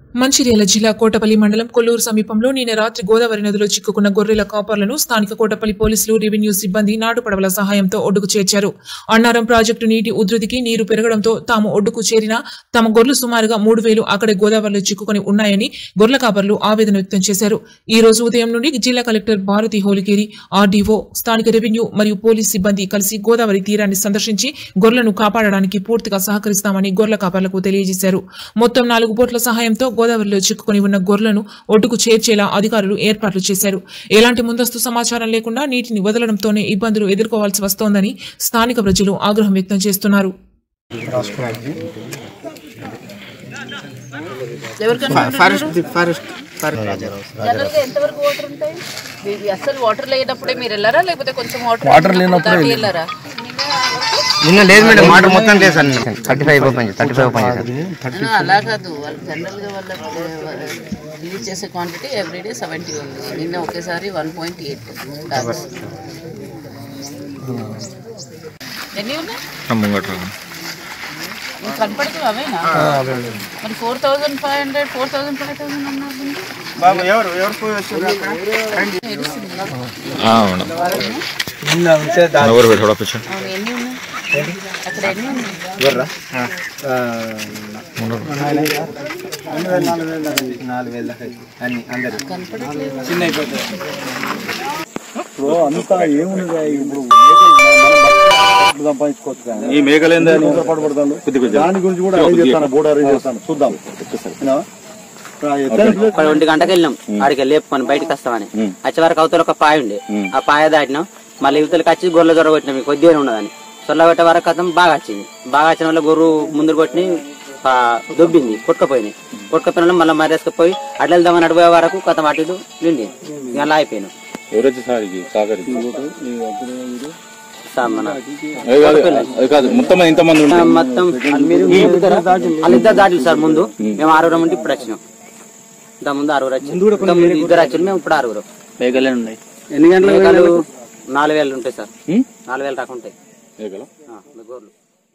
మంచిర్యాల జిల్లా కోటపల్లి మండలం కొల్లూరు సమీపంలో నిన్న రాత్రి గోదావరి నదిలో చిక్కుకున్న గొర్రెల కాపర్లను స్థానిక కోటపల్లి పోలీసులు రెవెన్యూ సిబ్బంది నాటు పడవల సహాయంతో ఒడ్డుకు చేర్చారు అన్నారం ప్రాజెక్టు నీటి ఉధృతికి నీరు పెరగడంతో తాము ఒడ్డుకు చేరిన తమ గొర్రెలు సుమారుగా మూడు వేలు అక్కడే గోదావరిలో చిక్కుకొని ఉన్నాయని గొర్రెల కాపర్లు ఆవేదన వ్యక్తం చేశారు ఈ రోజు ఉదయం నుండి జిల్లా కలెక్టర్ భారతి హోలికేరి ఆర్డీఓ స్థానిక రెవెన్యూ మరియు పోలీస్ సిబ్బంది కలిసి గోదావరి తీరాన్ని సందర్శించి గొర్రెలను కాపాడడానికి పూర్తిగా సహకరిస్తామని గొర్రెల కాపర్లకు తెలియజేశారు మొత్తం నాలుగు బోట్ల సహాయంతో గోదావరిలో చిక్కుకొని ఉన్న గొర్రెలను ఒడ్డుకు చేర్చేలా అధికారులు ఏర్పాట్లు చేశారు ఎలాంటి ముందస్తు సమాచారం లేకుండా నీటిని వదలడంతోనే ఇబ్బందులు ఎదుర్కోవాల్సి వస్తోందని స్థానిక ప్రజలు ఆగ్రహం వ్యక్తం చేస్తున్నారు ఫారెస్ట్ ఫారెస్ట్ జనరల్ గా ఎంతవరకు వాటర్ ఉంటాయి ఇవి అసలు వాటర్ లేనప్పుడే మీరు వెళ్ళారా లేకపోతే కొంచెం వాటర్ వాటర్ లేనప్పుడే వెళ్ళారా నిన్న లేదు మేడం మాట మొత్తం లేదు sir thirty five open thirty five open చేశారు అలా కాదు వాళ్ళు జనరల్ గా వాళ్ళ రిలీజ్ చేసే క్వాంటిటీ ఎవ్రీడే సెవెంటీ ఉంది నిన్న ఒకేసారి వన్ పాయింట్ ఎయిట్ ఎన్ని ఉన్నాయి మీకు కనపడుతుంది అవేనా మరి four thousand five hundred four thousand five thousand అన్నారు ముందు. బాబు ఎవరు ఎవరు పోయి వచ్చారు తెలుస్తుంది. నిన్న ఉంటే అవును ఎన్ని ఉన్నాయి అక్కడ ఎన్ని ఉన్నాయి నాలుగు వేల దాకా అయితే. అన్ని అందరు కనపడట్లేదు చిన్న అయిపోతుంది ఇప్పుడు అంతా ఏమున్నది ఇప్పుడు మేకలు సంపాదించుకోవచ్చు కానీ ఈ మేకలేందా ఇంకా పడబడతాను దాని గురించి కూడా అరేంజ్ చేస్తాను బోర్డు అరేంజ్ చేస్తాను చూద్దాం విన్నావా? ఇప్పుడు ఆ ఎత్తైన ప్లేస్ ఇక్కడ ఒంటి గంటకి వెళ్ళినాం ఆడికి లేపుకొని బయటకు వస్తామని వచ్చే వరకు అవతల ఒక పాయ ఉండే ఆ పాయ దాటినాం మళ్ళీ యువతలకి వచ్చి గొర్రెల దొర కొట్టినాం మీకు కొద్దిగా ఉన్నదని సొల్ల కొట్టే వరకు కథం బాగా వచ్చింది బాగా వచ్చిన వల్ల గొర్రు ముందు కొట్టి దొబ్బింది కొట్టుకపోయింది కొట్టుకపోయిన మళ్ళీ మరేసుకుపోయి అట్లా వెళ్దామని అడిపోయే వరకు కథం అటు ఇటు నిండి ఇక అలా అయిపోయినాం ఎవరొచ్చి సార్ ఇది సాగర్ సా- మన అది కాదు అది కాదు మొత్తం ఇంతమంది ఆ, ఉంటారు మొత్తం వాళ్ళిద్దరు దాటిలు సార్ ముందు మేము ఆరుగురం ఉంటే ఇప్పుడు వచ్చినాం ఇంత ముందు ఆరుగురు వచ్చి ఇంత ముందు ఇద్దరు వచ్చి మేము ఇప్పుడు ఆరుగురు మేకలే ఉన్నాయి ఎన్ని గంటలు నాలుగు వేలు ఉంటాయి సార్ నాలుగు వేలు దాకా ఉంటాయి మేకలా ఆ, గొర్రెలు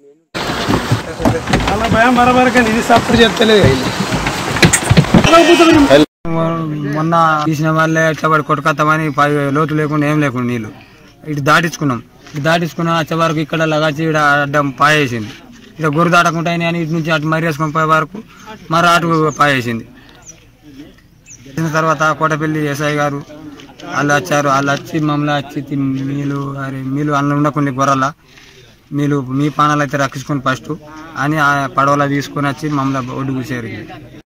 మొన్న తీసిన వాళ్ళే ఎట్లా పడి కొట్టుకొస్తామని పై లోతు లేకుండా ఏం లేకుండా నీళ్లు ఇటు దాటించుకున్నాం ఇటు దాటించుకున్నాం వచ్చే వరకు ఇక్కడ లగాచి ఇక్కడ అడ్డం పాయేసింది ఇక గొర్రె దాటకుండా అని ఇటు నుంచి అటు మర్రేసుకొని పోయే వరకు మరి అటు పాయేసింది వచ్చిన తర్వాత కోటపల్లి ఎస్ఐ గారు వాళ్ళు వచ్చారు వాళ్ళు వచ్చి మమ్మల్ని వచ్చి తి- మీరు అరే మీరు అందులో ఉండకుండా గొర్రెల మీరు మీ పానాలు అయితే రక్షించుకొని ఫస్ట్ అని ఆ పడవలో తీసుకొని వచ్చి మమ్మల్ని ఒడ్డుకు చేరింది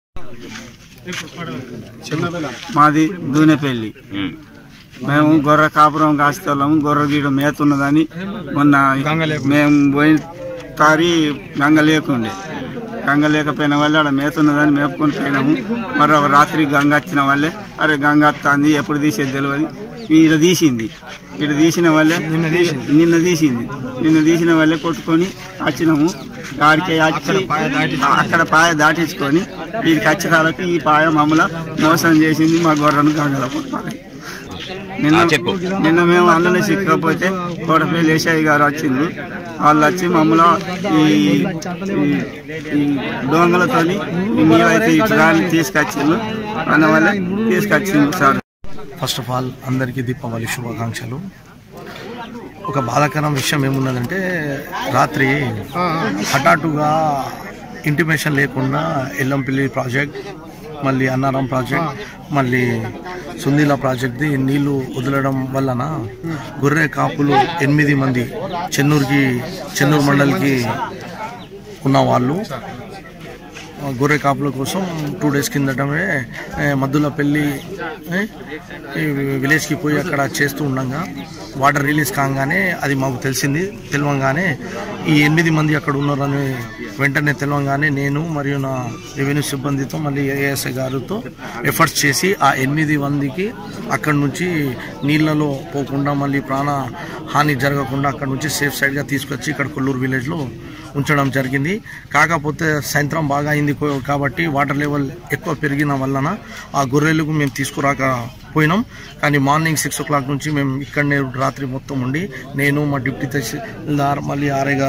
మాది దూనెపల్లి మేము గొర్రె కాపురం కాస్తాము గొర్రె గీడ మేత ఉన్నదని మొన్న మేము పోయిన తారి గంగ లేకుండే గంగ లేకపోయిన వల్ల ఆడ మేత ఉన్నదని మేపుకొని పోయినాము మరి ఒక రాత్రి గంగ వచ్చిన వాళ్ళే అరే గంగ వస్తుంది ఎప్పుడు తీసేది తెలియదు ఈడ తీసింది ఈడ తీసిన వాళ్ళే నిన్న తీసింది నిన్న తీసింది నిన్న తీసిన వాళ్ళే కొట్టుకొని వచ్చినాము ఆడికి వచ్చి అక్కడ పాయ దాటించుకొని వీడికి వచ్చేకాలకు ఈ పాయ మమ్మల్ని మోసం చేసింది మా గొర్రెను గంగల కొట్టుకొని నిన్న నిన్న మేము అందులో సిక్కకపోతే కోటపల్లి ఏషాయి గారు వచ్చిండ్రు వాళ్ళు వచ్చి మమ్మల్ని ఈ ఈ- ఈ దొంగలతోని ఈ మీరైతే ఇట్లా తీసుకొచ్చిండ్రు అందువల్ల తీసుకొచ్చిండ్రు సార్ ఫస్ట్ ఆఫ్ ఆల్ అందరికీ దీపావళి శుభాకాంక్షలు ఒక బాధాకరం విషయం ఏమున్నదంటే రాత్రి హఠాత్తుగా ఇంటిమేషన్ లేకుండా ఎల్లంపల్లి ప్రాజెక్ట్ మళ్ళీ అన్నారం ప్రాజెక్ట్ మళ్ళీ సుందీల ప్రాజెక్ట్ది నీళ్లు వదలడం వలన గొర్రె కాపులు ఎనిమిది మంది చెన్నూరుకి చెన్నూరు మండలికి ఉన్న వాళ్ళు గొర్రె కాపుల కోసం టూ డేస్ కిందటమే ఏ, మద్దులపల్లి ఏ, ఈ విలేజ్కి పోయి అక్కడ చేస్తూ ఉండగా వాటర్ రిలీజ్ కాగానే అది మాకు తెలిసింది తెలియంగానే ఈ ఎనిమిది మంది అక్కడ ఉన్నారని వెంటనే తెలియంగానే నేను మరియు నా రెవెన్యూ సిబ్బందితో మళ్ళీ ఏఎస్ఐ గారితో ఎఫర్ట్స్ చేసి ఆ ఎనిమిది మందికి అక్కడ నుంచి నీళ్ళలో పోకుండా మళ్ళీ ప్రాణ హాని జరగకుండా అక్కడ నుంచి సేఫ్ సైడ్గా తీసుకొచ్చి ఇక్కడ కొల్లూరు విలేజ్లో ఉంచడం జరిగింది కాకపోతే సాయంత్రం బాగా అయింది కో- కాబట్టి వాటర్ లెవెల్ ఎక్కువ పెరిగిన వలన ఆ గొర్రెలకు మేము తీసుకురాక పోయినాం కానీ మార్నింగ్ సిక్స్ ఓ క్లాక్ నుంచి మేము ఇక్కడనే రాత్రి మొత్తం ఉండి నేను మా డిప్యూటీ తహసీల్దార్ మళ్ళీ ఆర్ఐ గారు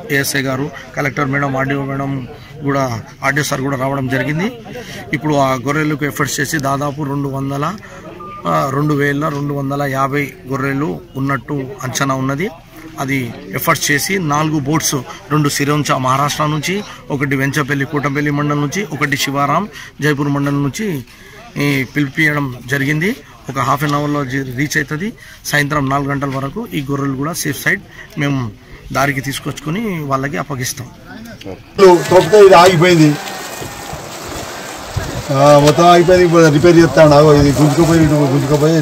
ఏఎస్ఐ గారు కలెక్టర్ మేడం ఆర్డీఓ మేడం కూడా ఆర్డీఓ సార్ కూడా రావడం జరిగింది ఇప్పుడు ఆ గొర్రెలకు ఎఫర్ట్స్ చేసి దాదాపు రెండు వందల ఆ, రెండు వేల రెండు వందల యాభై గొర్రెలు ఉన్నట్టు అంచనా ఉన్నది అది ఎఫర్ట్స్ చేసి నాలుగు బోట్స్ రెండు సిరోంచ మహారాష్ట్ర నుంచి ఒకటి వెంచపల్లి కూటపల్లి మండలం నుంచి ఒకటి శివారాం జైపూర్ మండలం నుంచి ఈ పిలిపియడం జరిగింది ఒక హాఫ్ అన్ అవర్లో రీచ్ అవుతుంది సాయంత్రం నాలుగు గంటల వరకు ఈ గొర్రెలు కూడా సేఫ్ సైడ్ మేము దారికి తీసుకొచ్చుకొని వాళ్ళకి అప్పగిస్తాం తొక్కితే ఇది ఆగిపోయింది ఆ, మొత్తం ఆగిపోయింది ఇప్పుడు రిపేర్ చేస్తాను ఆగో ఇది గుంజుకుపోయి ఇటు గుంజుకుపోయి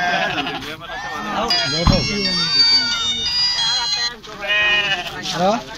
ఆ